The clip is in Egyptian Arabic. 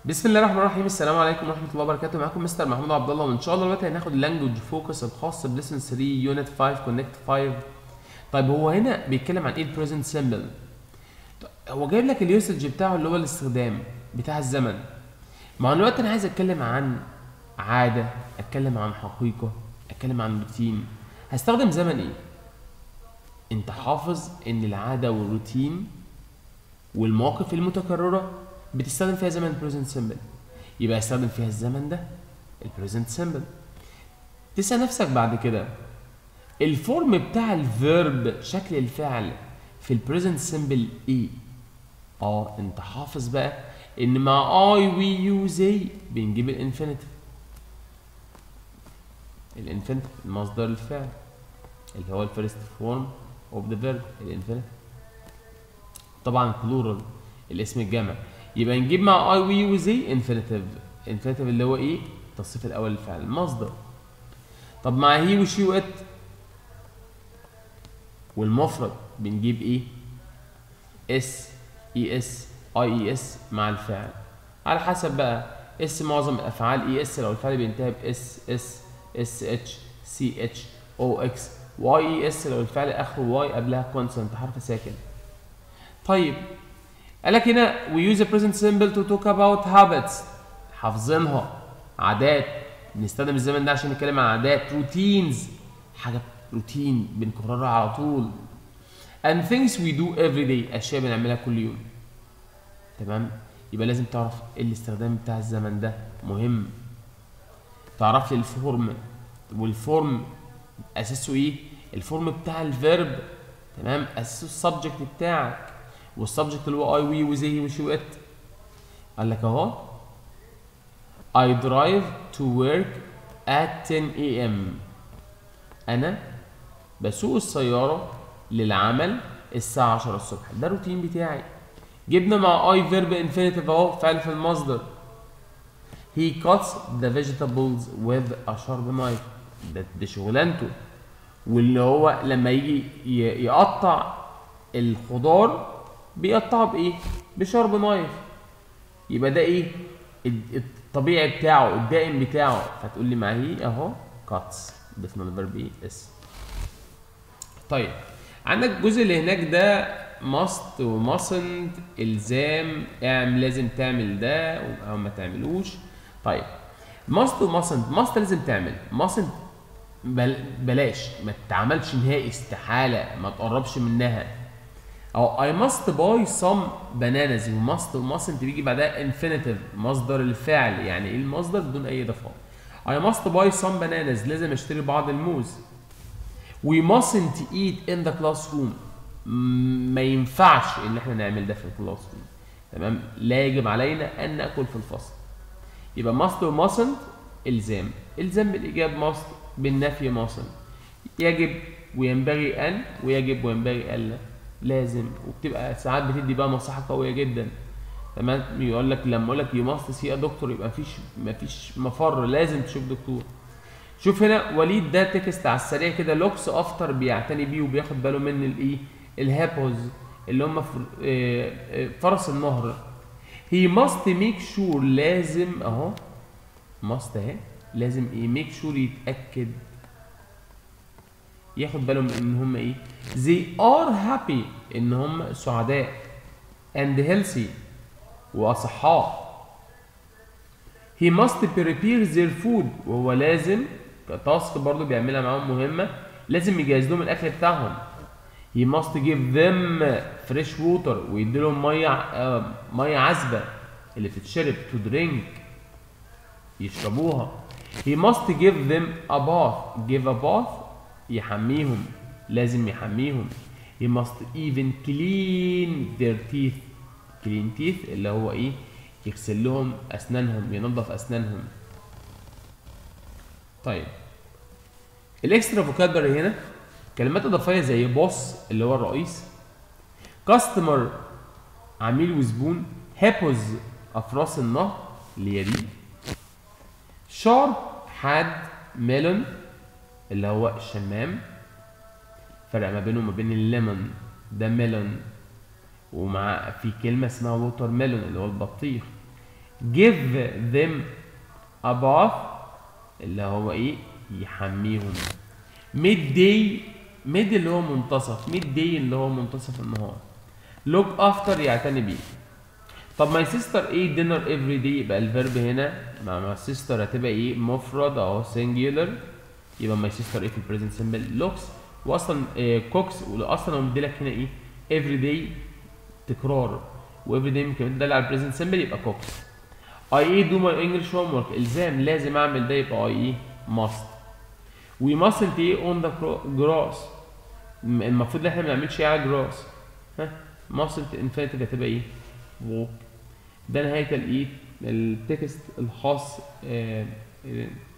بسم الله الرحمن الرحيم السلام عليكم ورحمه الله وبركاته معاكم مستر محمود عبد الله وان شاء الله دلوقتي هناخد اللانجوج فوكس الخاص بليسن 3 يونت 5 كونكت 5 طيب هو هنا بيتكلم عن ايه البريزنت سيمبل هو جايب لك اليوسج بتاعه اللي هو الاستخدام بتاع الزمن ما هو دلوقتي انا عايز اتكلم عن عاده اتكلم عن حقيقه اتكلم عن روتين هستخدم زمن ايه انت حافظ ان العاده والروتين والمواقف المتكرره بتستخدم فيها زمن البريزنت سيمبل يبقى استخدم فيها الزمن ده البريزنت سيمبل تسال نفسك بعد كده الفورم بتاع الفيرب شكل الفعل في البريزنت سيمبل ايه اه انت حافظ بقى ان مع اي وي يو زي بنجيب الانفينيتيف الانفينيتيف مصدر الفعل اللي هو الفيرست فورم اوف ذا فيرب الانفينيتيف طبعا بلورال الاسم الجمع يبقى نجيب مع اي وي وزي انفينيتيف انفينيتيف اللي هو ايه التصريف الاول للفعل المصدر طب مع هي وشي وات والمفرد بنجيب ايه اس اي اس اي اي اس مع الفعل على حسب بقى اس معظم الافعال اي اس لو الفعل بينتهي باس اس اس اتش سي اتش او اكس واي اي اس لو الفعل اخره واي قبلها كونسونت حرف ساكن طيب قال لك هنا we use the present symbol to talk about habits حافظينها عادات بنستخدم الزمن ده عشان نتكلم عن عادات روتينز حاجه روتين بنكررها على طول and things we do every day اشياء بنعملها كل يوم تمام يبقى لازم تعرف ايه الاستخدام بتاع الزمن ده مهم تعرف لي الفورم والفورم اساسه ايه الفورم بتاع الفيرب تمام اساسه السبجكت بتاعك والسبجكت اللي هو اي وي وزي وشي وات قال لك اهو I drive to work at 10 a.m. أنا بسوق السيارة للعمل الساعة 10 الصبح ده الروتين بتاعي جبنا مع I verb infinitive أهو فعل في المصدر He cuts the vegetables with a sharp knife ده, ده شغلانته واللي هو لما يجي ي- يقطع الخضار بيقطعه بايه؟ بشرب نايف يبقى ده ايه؟ الد- الطبيعي بتاعه الدائم بتاعه فتقول لي معاه اهو كاتس ضفنا الفيرب ايه؟ اس طيب عندك الجزء اللي هناك ده ماست وماسنت الزام اعمل لازم تعمل ده او ما تعملوش طيب ماست وماسنت ماست لازم تعمل ماسنت بل بلاش ما تتعملش نهائي استحاله ما تقربش منها او I must buy some bananas و must و mustn't بيجي بعدها infinitive مصدر الفعل يعني ايه المصدر بدون اي اضافات I must buy some bananas لازم اشتري بعض الموز We mustn't eat in the classroom م- ما ينفعش ان احنا نعمل ده في الكلاس روم تمام لا يجب علينا ان ناكل في الفصل يبقى must و mustn't الزام الزام بالايجاب must بالنفي mustn't يجب وينبغي ان ويجب وينبغي الا لازم وبتبقى ساعات بتدي بقى نصيحه قويه جدا تمام يقول لك لما اقول لك يو ماست سي دكتور يبقى مفيش مفيش مفر لازم تشوف دكتور شوف هنا وليد ده تكست على السريع كده لوكس افتر بيعتني بيه وبياخد باله من الايه الهابوز اللي هم فر- آه، آه، فرس النهر هي ماست ميك شور لازم اهو ماست اهي لازم ايه ميك شور يتاكد ياخد باله من ان هم ايه they are happy ان هم سعداء and healthy واصحاء he must prepare their food وهو لازم كتاسك برضو بيعملها معاهم مهمة لازم يجهز لهم الأكل بتاعهم he must give them fresh water ويدي لهم مية آه، مية عذبة اللي بتتشرب to drink يشربوها he must give them a bath give a bath يحميهم لازم يحميهم he must even clean their teeth clean teeth اللي هو ايه يغسل لهم اسنانهم ينظف اسنانهم طيب الاكسترا فوكابلري هنا كلمات اضافيه زي بوس اللي هو الرئيس كاستمر عميل وزبون هيبوز افراس النهر اللي هي دي شارب حاد ميلون اللي هو الشمام فرق ما بينه وما بين الليمون ده ميلون ومع في كلمه اسمها ووتر ميلون اللي هو البطيخ give them a bath اللي هو ايه يحميهم mid day mid اللي هو منتصف mid day اللي هو منتصف النهار look after يعتني بيه طب my sister ايه dinner every day يبقى الفيرب هنا مع my sister هتبقى ايه مفرد اهو singular يبقى my sister ايه في البريزنت سيمبل looks واصلا إيه cooks واصلا هو مديلك هنا ايه every day تكرار و every day ممكن تدل على البريزنت سيمبل يبقى cooks I ايه do my English homework الزام لازم اعمل ده يبقى I ايه must we mustn't ايه on the gro- grass م- المفروض ان احنا ما نعملش ايه على grass ها mustn't infinitive هتبقى ايه walk ده نهايه الايه التكست الخاص آه،